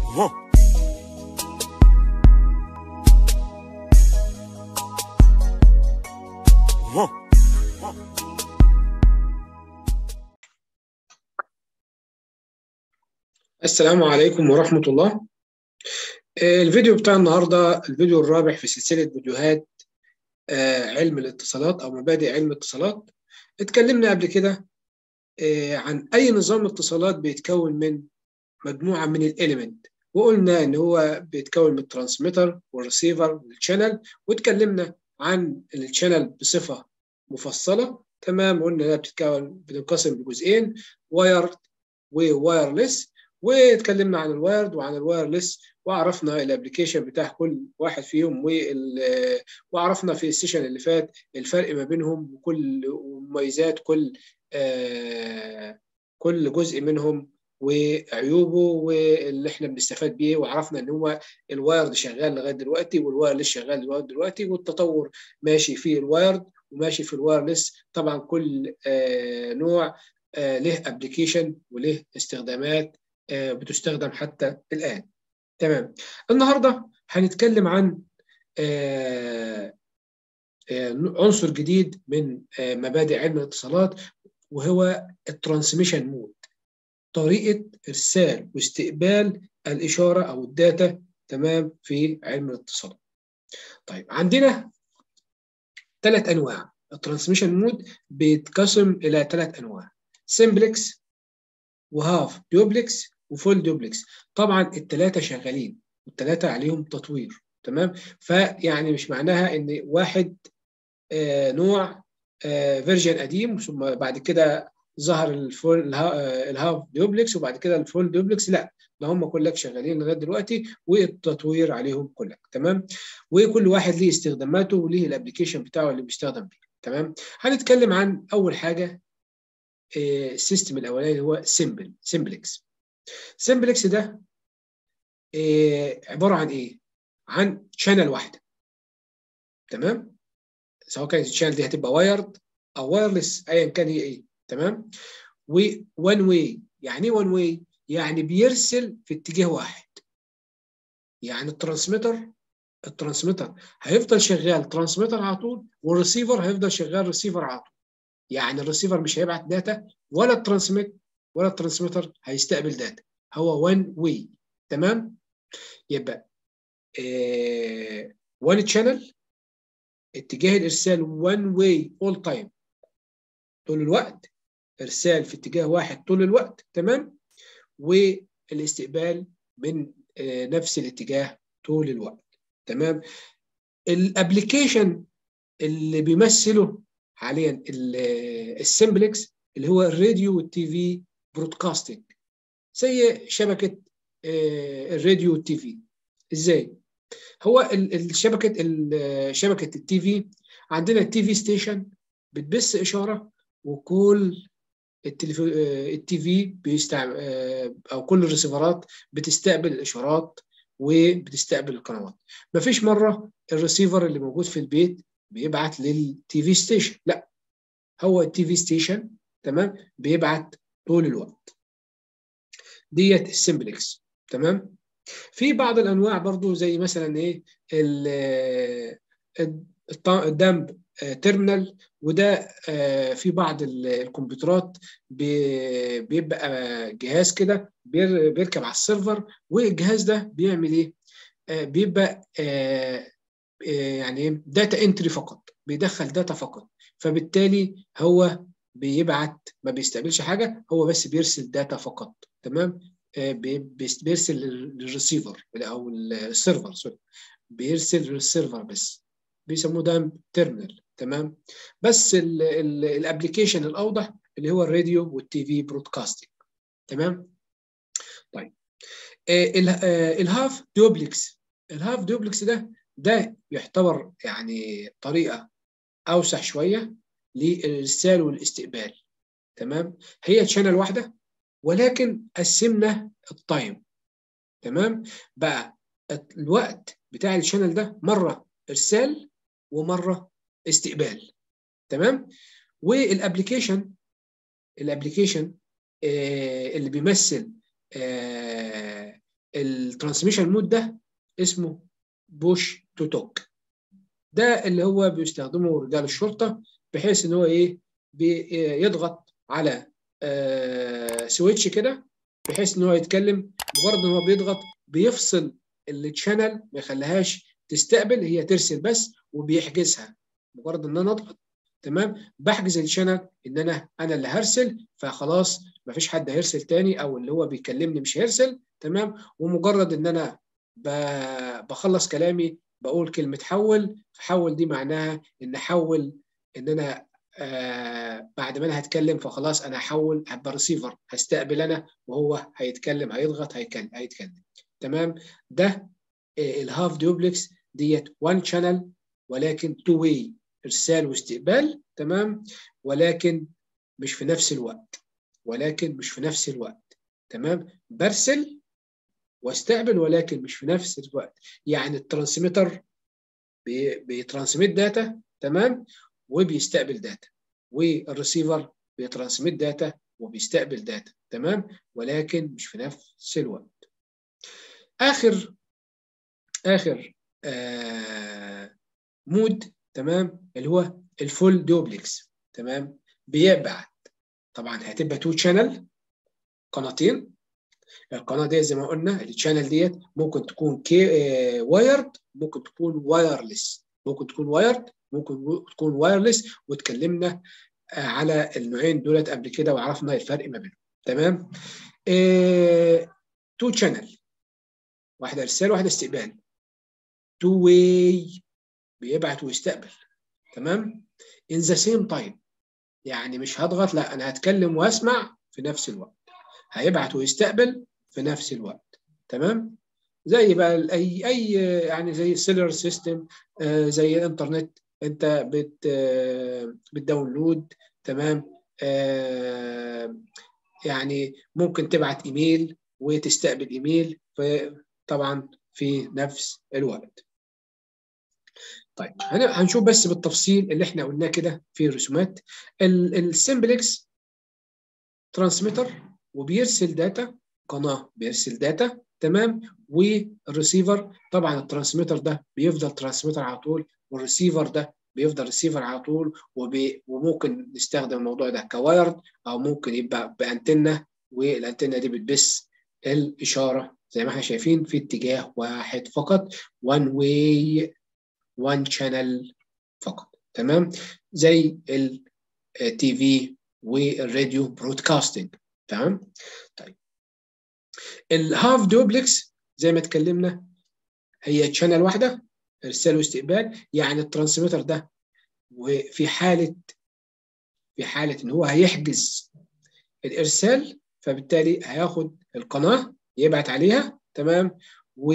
Huh. Huh. السلام عليكم ورحمة الله آه، الفيديو بتاع النهاردة الفيديو الرابع في سلسلة فيديوهات آه، علم الاتصالات أو مبادئ علم الاتصالات اتكلمنا قبل كده آه، عن أي نظام اتصالات بيتكون من مجموعة من الإليمنت وقلنا إن هو بيتكون من الترانسميتر والريسيفر والشانل واتكلمنا عن الشانل بصفة مفصلة تمام قلنا إنها بتتكون بتنقسم لجزئين وايرد ووايرلس واتكلمنا عن الوايرد وعن الوايرلس وعرفنا الابلكيشن بتاع كل واحد فيهم وال- وعرفنا في السيشن اللي فات الفرق ما بينهم وكل ومميزات كل آه كل جزء منهم وعيوبه واللي احنا بنستفاد بيه وعرفنا ان هو الوايرد شغال لغايه دلوقتي والوايرلس شغال لغايه دلوقتي والتطور ماشي في الوايرد وماشي في الوايرلس طبعا كل آه نوع آه له ابلكيشن وله استخدامات آه بتستخدم حتى الان تمام النهارده هنتكلم عن آه آه عنصر جديد من آه مبادئ علم الاتصالات وهو الترانسميشن مود طريقه ارسال واستقبال الاشاره او الداتا تمام في علم الاتصالات طيب عندنا ثلاث انواع الترانسميشن مود بيتقسم الى ثلاث انواع سمبلكس وهاف دوبلكس وفول دوبلكس طبعا الثلاثه شغالين والثلاثه عليهم تطوير تمام فيعني مش معناها ان واحد آه نوع آه فيرجن قديم ثم بعد كده ظهر الفول الها- الهاف دوبلكس وبعد كده الفول دوبلكس لا ده هم كلك شغالين لغايه دلوقتي والتطوير عليهم كلك تمام وكل واحد ليه استخداماته وليه الابلكيشن بتاعه اللي بيستخدم بيه تمام هنتكلم عن اول حاجه آه، السيستم الاولاني اللي هو سمبل سمبلكس سمبلكس ده آه، عباره عن ايه عن شانل واحده تمام سواء كانت الشانل دي هتبقى وايرد او وايرلس ايا كان هي ايه تمام وون واي يعني ايه وان واي يعني بيرسل في اتجاه واحد يعني الترانسميتر الترانسميتر هيفضل شغال ترانسميتر على طول والريسيفر هيفضل شغال ريسيفر على طول يعني الريسيفر مش هيبعت داتا ولا الترانسميت ولا الترانسميتر هيستقبل داتا هو وان واي تمام يبقى وان تشانل اتجاه الارسال وان واي اول تايم طول الوقت ارسال في اتجاه واحد طول الوقت تمام والاستقبال من آه، نفس الاتجاه طول الوقت تمام الابلكيشن اللي بيمثله حاليا السمبلكس اللي هو الراديو والتي في برودكاستنج زي شبكه آه، الراديو والتي في ازاي هو ال- الشبكه ال- شبكه التي في عندنا التي في ستيشن بتبث اشاره وكل التليفو... آه، التي في بيستعمل او كل الريسيفرات بتستقبل الاشارات وبتستقبل القنوات مفيش مره الريسيفر اللي موجود في البيت بيبعت للتي في ستيشن لا هو التي في ستيشن تمام بيبعت طول الوقت ديت السمبلكس تمام في بعض الانواع برضو زي مثلا ايه ال- الط- الدمب تيرمينال وده آه، في بعض ال- الكمبيوترات بي- بيبقى جهاز كده بير- بيركب على السيرفر والجهاز ده بيعمل ايه؟ آه، بيبقى آه، آه، يعني داتا انتري فقط بيدخل داتا فقط فبالتالي هو بيبعت ما بيستقبلش حاجه هو بس بيرسل داتا فقط تمام آه، بي- بيس- بيرسل لل- للريسيفر او السيرفر سوري بيرسل للسيرفر بس بيسموه ده تيرمينال تمام بس الابلكيشن الاوضح اللي هو الراديو والتي في برودكاستنج تمام طيب آه، ال- آه، الهاف دوبلكس الهاف دوبلكس ده ده يعتبر يعني طريقه اوسع شويه للارسال والاستقبال تمام هي تشانل واحده ولكن قسمنا التايم تمام بقى الوقت بتاع الشانل ده مره ارسال ومره استقبال تمام والابلكيشن الابلكيشن اللي بيمثل الترانسميشن مود ده اسمه بوش تو توك ده اللي هو بيستخدمه رجال الشرطه بحيث ان هو ايه بيضغط على آه سويتش كده بحيث ان هو يتكلم مجرد ان هو بيضغط بيفصل التشانل ما يخليهاش تستقبل هي ترسل بس وبيحجزها مجرد ان انا اضغط تمام بحجز الشانل ان انا انا اللي هرسل فخلاص ما فيش حد هيرسل تاني او اللي هو بيكلمني مش هيرسل تمام ومجرد ان انا بخلص كلامي بقول كلمه حول فحول دي معناها ان حول ان انا آه بعد ما انا هتكلم فخلاص انا هحول هبقى ريسيفر هستقبل انا وهو هيتكلم هيضغط هيتكلم هيتكلم تمام ده آه الهاف دوبلكس ديت وان شانل ولكن تو واي ارسال واستقبال تمام ولكن مش في نفس الوقت ولكن مش في نفس الوقت تمام برسل واستقبل ولكن مش في نفس الوقت يعني الترانسميتر بيترانسميت داتا تمام وبيستقبل داتا والريسيفر بيترانسميت داتا وبيستقبل داتا تمام ولكن مش في نفس الوقت اخر اخر آه مود تمام اللي هو الفول دوبلكس تمام بيبعت طبعا هتبقى تو شانل قناتين القناه دي زي ما قلنا الشانل ديت ممكن تكون كي آه وايرد ممكن تكون وايرلس ممكن تكون وايرد ممكن تكون وايرلس واتكلمنا آه على النوعين دولت قبل كده وعرفنا الفرق ما بينهم تمام آه تو شانل واحده ارسال واحده استقبال تو واي بيبعت ويستقبل تمام in the same time يعني مش هضغط لا انا هتكلم واسمع في نفس الوقت هيبعت ويستقبل في نفس الوقت تمام زي بقى اي اي يعني زي السيلر سيستم آه زي الانترنت انت بت آه بتداونلود تمام آه يعني ممكن تبعت ايميل وتستقبل ايميل طبعا في نفس الوقت طيب هنشوف بس بالتفصيل اللي احنا قلناه كده في الرسومات السمبلكس ترانسميتر وبيرسل داتا قناه بيرسل داتا تمام والريسيفر طبعا الترانسميتر ده بيفضل ترانسميتر على طول والريسيفر ده بيفضل ريسيفر على طول وبي وممكن نستخدم الموضوع ده كوايرد او ممكن يبقى بانتنه والانتنه دي بتبث الاشاره زي ما احنا شايفين في اتجاه واحد فقط one way one channel فقط تمام زي التي في والراديو برودكاستنج تمام طيب الهاف دوبلكس زي ما اتكلمنا هي تشانل واحده ارسال واستقبال يعني الترانسميتر ده وفي حاله في حاله ان هو هيحجز الارسال فبالتالي هياخد القناه يبعت عليها تمام و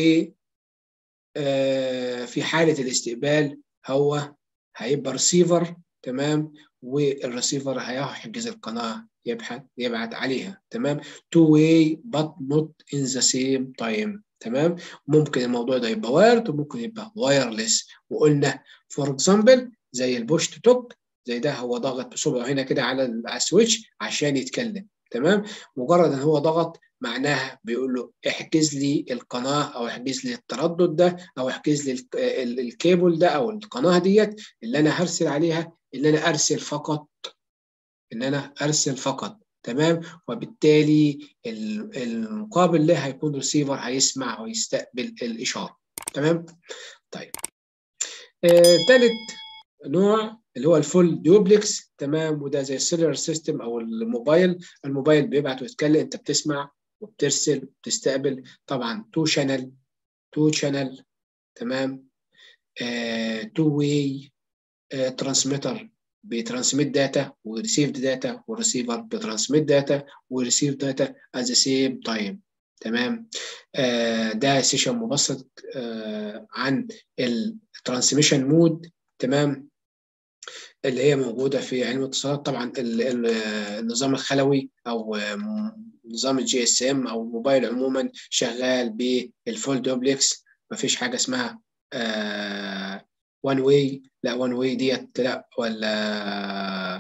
في حاله الاستقبال هو هيبقى ريسيفر تمام والريسيفر هيحجز القناه يبحث يبعت عليها تمام تو واي but not in the same time تمام ممكن الموضوع ده يبقى وايرد وممكن يبقى وايرلس وقلنا فور اكزامبل زي البوش تو توك زي ده هو ضغط بصبعه هنا كده على السويتش عشان يتكلم تمام مجرد ان هو ضغط معناها بيقول له احجز لي القناه او احجز لي التردد ده او احجز لي الكيبل ده او القناه ديت اللي انا هرسل عليها اللي انا ارسل فقط ان انا ارسل فقط تمام وبالتالي المقابل له هيكون ريسيفر هيسمع ويستقبل الاشاره تمام طيب آه، ثالث نوع اللي هو الفول دوبلكس تمام وده زي السيلر سيستم او الموبايل الموبايل بيبعت ويتكلم انت بتسمع وبترسل وبتستقبل طبعا تو شانل تو شانل تمام تو واي ترانسميتر بيترانسميت داتا وريسيفد داتا والريسيفر بيترانسميت داتا وريسيف داتا at the same time تمام آه ده سيشن مبسط آه عن الترانسميشن مود تمام اللي هي موجوده في علم الاتصالات طبعا النظام الخلوي او نظام الجي اس ام او الموبايل عموما شغال بالفول دوبلكس مفيش حاجه اسمها وان واي لا وان واي ديت لا ولا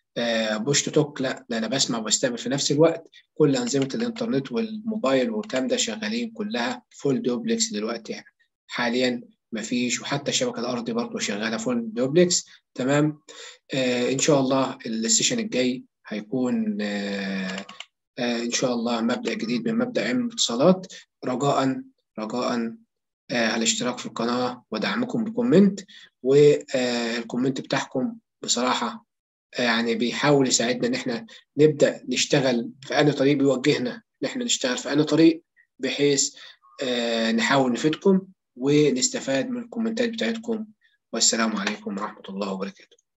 بوش تو توك لا ده انا بسمع وبستقبل في نفس الوقت كل انظمه الانترنت والموبايل والكلام ده شغالين كلها فول دوبلكس دلوقتي حاليا مفيش وحتى الشبكه الارضي برضه شغاله فول دوبلكس تمام آه ان شاء الله السيشن الجاي هيكون آه آه ان شاء الله مبدا جديد من مبدا علم الاتصالات رجاء رجاء آه الاشتراك في القناه ودعمكم بكومنت والكومنت بتاعكم بصراحه يعني بيحاول يساعدنا ان احنا نبدا نشتغل في اي طريق بيوجهنا ان احنا نشتغل في اي طريق بحيث آه نحاول نفيدكم ونستفاد من الكومنتات بتاعتكم والسلام عليكم ورحمه الله وبركاته